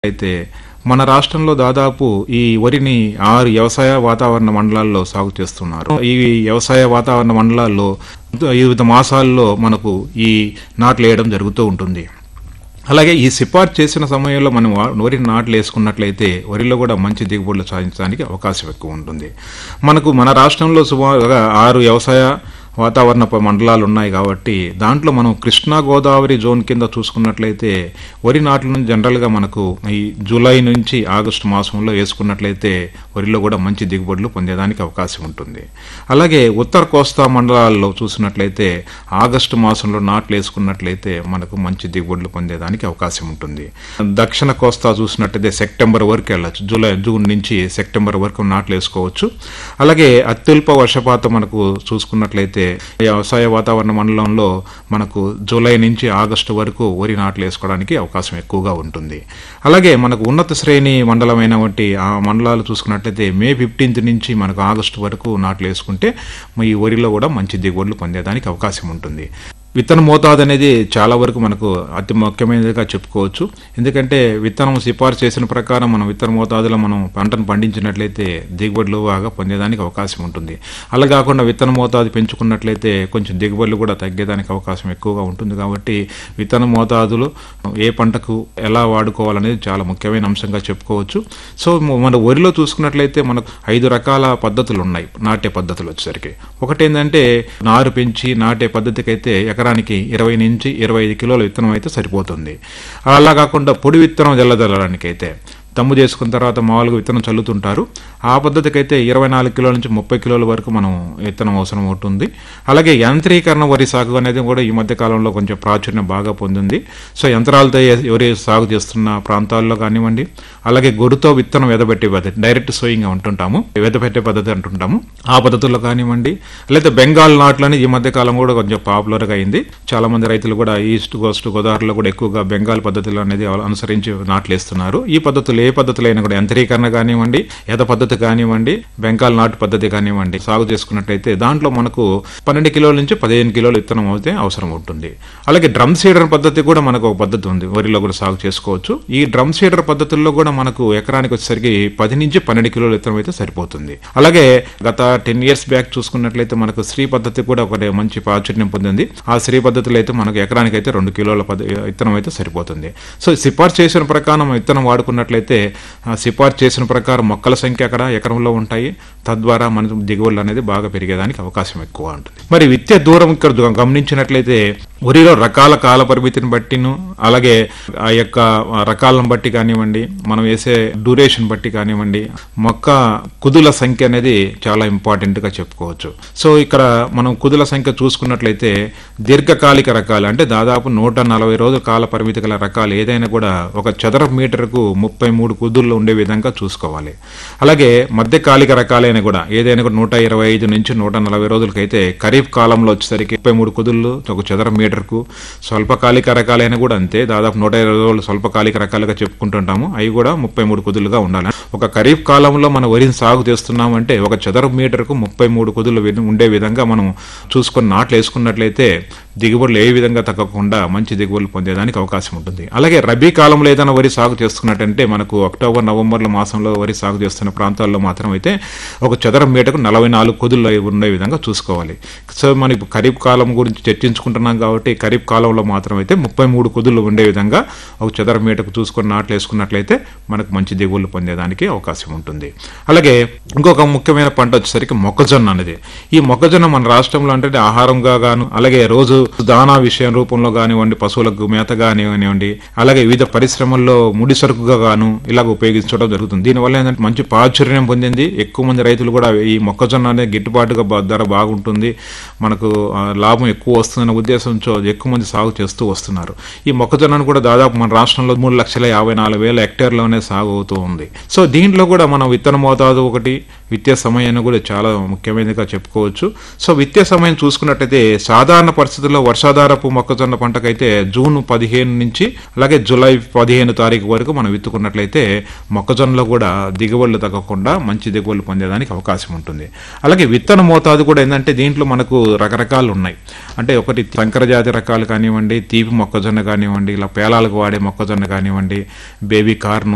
అయితే మన రాష్ట్రంలో దాదాపు ఈ వరిని ఆరు వ్యవసాయ వాతావరణ మండలాల్లో సాగు చేస్తున్నారు ఈ వ్యవసాయ వాతావరణ మండలాల్లో వివిధ మాసాల్లో మనకు ఈ నాట్లు వేయడం జరుగుతూ ఉంటుంది అలాగే ఈ సిఫార్సు చేసిన సమయంలో మనం వా- వరి నాట్లు వేసుకున్నట్లయితే వరిలో కూడా మంచి దిగుబడులు సాధించడానికి అవకాశం ఎక్కువ ఉంటుంది మనకు మన రాష్ట్రంలో సుమారుగా ఆరు వ్యవసాయ వాతావరణ ప- మండలాలు ఉన్నాయి కాబట్టి దాంట్లో మనం కృష్ణా గోదావరి జోన్ కింద చూసుకున్నట్లయితే వరి నాట్లను జనరల్గా మనకు ఈ జూలై నుంచి ఆగస్టు మాసంలో వేసుకున్నట్లయితే వరిలో కూడా మంచి దిగుబడులు పొందేదానికి అవకాశం ఉంటుంది అలాగే ఉత్తర కోస్తా మండలాల్లో చూసినట్లయితే ఆగస్టు మాసంలో నాట్లు వేసుకున్నట్లయితే మనకు మంచి దిగుబడులు పొందేదానికి అవకాశం ఉంటుంది దక్షిణ కోస్తా చూసినట్లయితే సెప్టెంబర్ వరకు వెళ్ళచ్చు జూలై జూన్ నుంచి సెప్టెంబర్ వరకు నాట్లు వేసుకోవచ్చు అలాగే అత్యల్ప వర్షపాతం మనకు చూసుకున్నట్లయితే వ్యవసాయ వాతావరణ మండలంలో మనకు జూలై నుంచి ఆగస్టు వరకు వరి నాట్లు వేసుకోవడానికి అవకాశం ఎక్కువగా ఉంటుంది అలాగే మనకు ఉన్నత శ్రేణి మండలమైన వంటి ఆ మండలాలు చూసుకున్నట్లయితే మే ఫిఫ్టీన్త్ నుంచి మనకు ఆగస్టు వరకు నాట్లు వేసుకుంటే ఈ వరిలో కూడా మంచి దిగుబడులు పొందేదానికి అవకాశం ఉంటుంది విత్తన మోతాదు అనేది చాలా వరకు మనకు అతి ముఖ్యమైనదిగా చెప్పుకోవచ్చు ఎందుకంటే విత్తనం సిఫార్సు చేసిన ప్రకారం మనం విత్తన మోతాదులో మనం పంటను పండించినట్లయితే దిగుబడులు బాగా పొందేదానికి అవకాశం ఉంటుంది అలా కాకుండా విత్తన మోతాదు పెంచుకున్నట్లయితే కొంచెం దిగుబడులు కూడా తగ్గేదానికి అవకాశం ఎక్కువగా ఉంటుంది కాబట్టి విత్తన మోతాదులు ఏ పంటకు ఎలా వాడుకోవాలనేది చాలా ముఖ్యమైన అంశంగా చెప్పుకోవచ్చు సో మన వరిలో చూసుకున్నట్లయితే మనకు ఐదు రకాల పద్ధతులు ఉన్నాయి నాటే పద్ధతులు వచ్చేసరికి ఒకటి ఏంటంటే నారు పెంచి నాటే పద్ధతికి అయితే ఎకరానికి ఇరవై నుంచి ఇరవై ఐదు కిలోల విత్తనం అయితే సరిపోతుంది అలా కాకుండా పొడి విత్తనం జల్లదల్లడానికి అయితే దమ్ము చేసుకున్న తర్వాత మామూలుగా విత్తనం చల్లుతుంటారు ఆ పద్ధతికి అయితే ఇరవై నాలుగు కిలోల నుంచి ముప్పై కిలోల వరకు మనం విత్తనం అవసరం ఉంటుంది అలాగే యంత్రీకరణ వరి సాగు అనేది కూడా ఈ మధ్య కాలంలో కొంచెం ప్రాచుర్యం బాగా పొందింది సో యంత్రాలతో ఏ- ఎవరి సాగు చేస్తున్న ప్రాంతాల్లో కానివ్వండి అలాగే గొడుతో విత్తనం వెదబెట్టే పద్ధతి డైరెక్ట్ సోయింగ్ అంటుంటాము వెదబెట్టే పద్ధతి అంటుంటాము ఆ పద్ధతుల్లో కానివ్వండి లేదా బెంగాల్ నాట్లు అనేది ఈ మధ్య కాలం కూడా కొంచెం పాపులర్గా అయింది చాలా మంది రైతులు కూడా ఈస్ట్ కోస్ట్ గోదావరిలో కూడా ఎక్కువగా బెంగాల్ పద్ధతులు అనేది అనుసరించి నాట్లు వేస్తున్నారు ఈ పద్ధతులు ఏ పద్ధతులైనా కూడా యంత్రీకరణ కానివ్వండి ఎద పద్ధతి కానివ్వండి బెంగాల్ నాటు పద్ధతి కానివ్వండి సాగు చేసుకున్నట్లయితే దాంట్లో మనకు పన్నెండు కిలోల నుంచి పదిహేను కిలోల విత్తనం అయితే అవసరం ఉంటుంది అలాగే డ్రమ్ సీడర్ పద్ధతి కూడా మనకు ఒక పద్ధతి ఉంది వరిలో కూడా సాగు చేసుకోవచ్చు ఈ డ్రమ్ సీడర్ పద్ధతుల్లో కూడా మనకు ఎకరానికి వచ్చేసరికి పది నుంచి పన్నెండు కిలోల విత్తనం అయితే సరిపోతుంది అలాగే గత టెన్ ఇయర్స్ బ్యాక్ చూసుకున్నట్లయితే మనకు శ్రీ పద్ధతి కూడా ఒకటి మంచి ప్రాచుర్యం పొందింది ఆ శ్రీ పద్ధతిలో అయితే మనకు ఎకరానికి అయితే రెండు కిలోల పద్ధ విత్తనం అయితే సరిపోతుంది సో సిఫార్సు చేసిన ప్రకారం విత్తనం వాడుకున్నట్లయితే ఆ సిఫార్సు చేసిన ప్రకారం మొక్కల సంఖ్య అక్కడ ఎకరంలో ఉంటాయి తద్వారా మన దిగుబడులు అనేది బాగా పెరిగేదానికి అవకాశం ఎక్కువ ఉంటుంది మరి విత్తే దూరం ఇక్కడ దు- గమనించినట్లయితే వరిలో రకాల కాల పరిమితిని బట్టిను అలాగే ఆ యొక్క రకాలను బట్టి కానివ్వండి మనం వేసే డ్యూరేషన్ బట్టి కానివ్వండి మొక్క కుదుల సంఖ్య అనేది చాలా ఇంపార్టెంట్ గా చెప్పుకోవచ్చు సో ఇక్కడ మనం కుదుల సంఖ్య చూసుకున్నట్లయితే దీర్ఘకాలిక రకాలు అంటే దాదాపు నూట నలభై రోజుల కాల పరిమితి గల రకాలు ఏదైనా కూడా ఒక చదరపు మీటర్కు ముప్పై మూడు కుదుళ్ళు ఉండే విధంగా చూసుకోవాలి అలాగే మధ్యకాలిక రకాలైన కూడా ఏదైనా కూడా నూట ఇరవై ఐదు నుంచి నూట నలభై రోజులకైతే ఖరీఫ్ కాలంలో వచ్చేసరికి ముప్పై మూడు కుదుళ్ళు ఒక చదరపు మీటర్కు స్వల్పకాలిక రకాలైన కూడా అంతే దాదాపు నూట ఇరవై రోజులు స్వల్పకాలిక రకాలుగా చెప్పుకుంటుంటాము అవి కూడా ముప్పై మూడు కుదులుగా ఉండాలి ఒక ఖరీఫ్ కాలంలో మనం వరిని సాగు చేస్తున్నామంటే ఒక చదరపు మీటర్కు ముప్పై మూడు కుదులు విధ- ఉండే విధంగా మనం చూసుకొని నాట్లు వేసుకున్నట్లయితే దిగుబడులు ఏ విధంగా తగ్గకుండా మంచి దిగుబడులు పొందేదానికి అవకాశం ఉంటుంది అలాగే రబీ కాలంలో ఏదైనా వరి సాగు చేస్తున్నట్టంటే మనకు అక్టోబర్ నవంబర్ల మాసంలో వరి సాగు చేస్తున్న ప్రాంతాల్లో మాత్రం అయితే ఒక చదరం మీటకు నలభై నాలుగు కుదులు ఉండే విధంగా చూసుకోవాలి సో మనకి ఖరీఫ్ కాలం గురించి చర్చించుకుంటున్నాం కాబట్టి ఖరీఫ్ కాలంలో మాత్రం అయితే ముప్పై మూడు కుదులు ఉండే విధంగా ఒక చదరం మీటకు చూసుకొని నాట్లు వేసుకున్నట్లయితే మనకు మంచి దిగుబడులు పొందేదానికి అవకాశం ఉంటుంది అలాగే ఇంకొక ముఖ్యమైన పంట వచ్చేసరికి మొక్కజొన్న అనేది ఈ మొక్కజొన్న మన రాష్ట్రంలో అంటే ఆహారంగా గాను అలాగే రోజు దానా విషయం రూపంలో కానివ్వండి పశువులకు మేత కానివ్వండి అలాగే వివిధ పరిశ్రమల్లో ముడి సరుకుగా గాను ఇలాగ ఉపయోగించడం జరుగుతుంది దీనివల్ల ఏంటంటే మంచి ప్రాచుర్యం పొందింది ఎక్కువ మంది రైతులు కూడా ఈ మొక్కజొన్న అనేది గిట్టుబాటుగా బా- ధర బాగుంటుంది మనకు ఆ, లాభం ఎక్కువ వస్తుందన్న ఉద్దేశంతో ఎక్కువ మంది సాగు చేస్తూ వస్తున్నారు ఈ మొక్కజొన్నను కూడా దాదాపు మన రాష్ట్రంలో మూడు లక్షల యాభై నాలుగు వేల హెక్టేర్లోనే సాగు అవుతూ ఉంది సో దీంట్లో కూడా మనం విత్తన మోతాదు ఒకటి విత్తే సమయాన్ని కూడా చాలా ముఖ్యమైనదిగా చెప్పుకోవచ్చు సో విత్తే సమయం చూసుకున్నట్టయితే సాధారణ పరిస్థితుల్లో వర్షాధారపు మొక్కజొన్న పంటకైతే జూన్ పదిహేను నుంచి అలాగే జూలై పదిహేను తారీఖు వరకు మనం విత్తుకున్నట్లయితే మొక్కజొన్నలో కూడా దిగుబడులు తగ్గకుండా మంచి దిగుబడులు పొందేదానికి అవకాశం ఉంటుంది అలాగే విత్తన మోతాదు కూడా ఏంటంటే దీంట్లో మనకు రకరకాలు ఉన్నాయి అంటే ఒకటి సంకర జాతి రకాలు కానివ్వండి తీపి మొక్కజొన్న కానివ్వండి ఇలా పేలాలకు వాడే మొక్కజొన్న కానివ్వండి బేబీ కార్న్